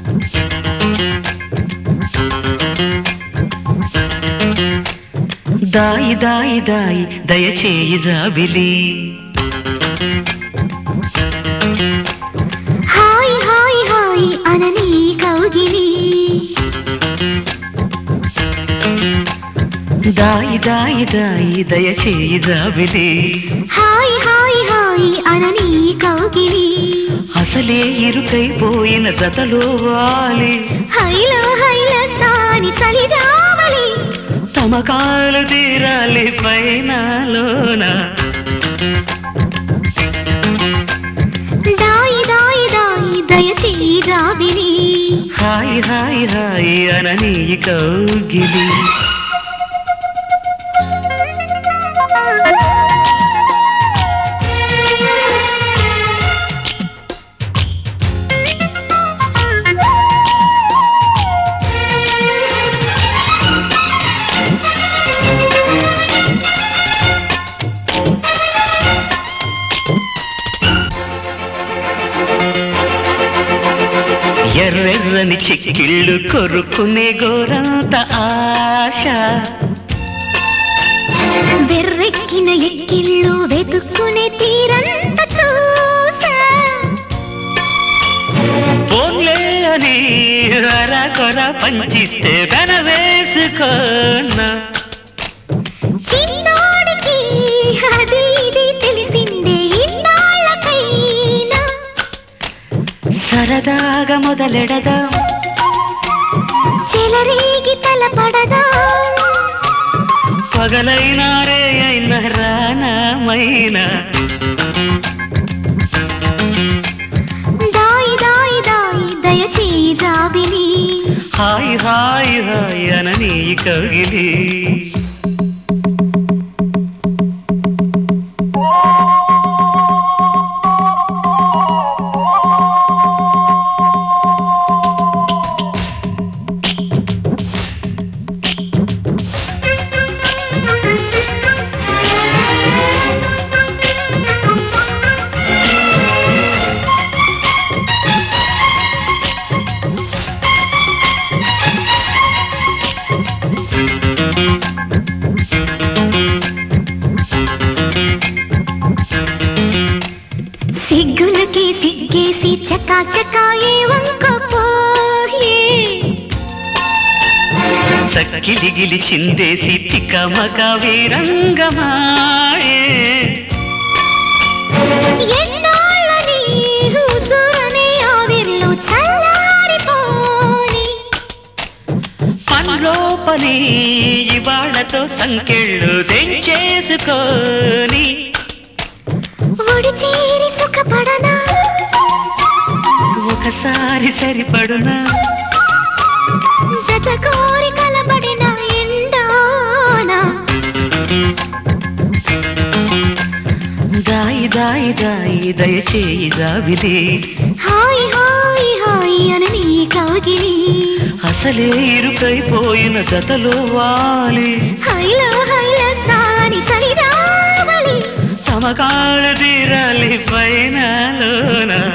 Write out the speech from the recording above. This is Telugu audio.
దాయి దాయి దాయి దయచేయి జాబిలి హాయ్ హాయ్ హాయ్ అనని కౌగిలి దాయి దాయి దాయి దయచేయి జాబిలి హాయ్ హాయ్ హాయ్ అనని కౌగిలి అసలే ఇరుకైపోయిన జతలో వాలి హైలో హైల సాని చలిజావలి తమకాలు తీరాలి పైన లోన దాయి దాయి దాయి దయచేయి జాబిలి హాయ్ హాయ్ హాయ్ అనని కౌగిలి ఎర్రెర్రని చిక్కిళ్ళు కొరుక్కునే గోరంత ఆశ బెర్రెక్కిన ఎక్కిళ్ళు వెతుక్కునే తీరంత చూసా పోన్లే అని అరా కొర పంచిస్తే వెన వేసుకోనా చిన్నోడికి అది ఇది తెలిసిందే ఇన్నాళ్ళకైనా సరదాగా మొదలెడదా చెలరేగి తలపడదా పగలైనా రే అయిన రానమైనా దాయి దాయి దాయి దయచేయి జాబిలి హాయ్ హాయ్ హాయ్ అనని కగిలి సిగ్గులకి సిగ్గేసి చకా చకా ఏ వంకపోయే చక్కిలిగిలి చిందేసి తికమక వీరంగమాయే ఎన్నాళ్ళని హుజూరనే ఆవిర్లు చల్లారిపోని పనిలోపలి ఇవాళతో సంకెళ్ళు తెంచేసుకొని ఒడి చేరి సుఖపడనా ఒకసారి సరిపడునా జత కోరి కలబడిన ఎండానా దాయి దాయి దాయి దయచేయి జాబిలి హాయ్ హాయ్ హాయ్ అనని కౌగిలి అసలే ఇరుకైపోయిన జతలో వాలి హైలో హైల సాని చలిరావలి తమకాలు తీరాలి పైన లోన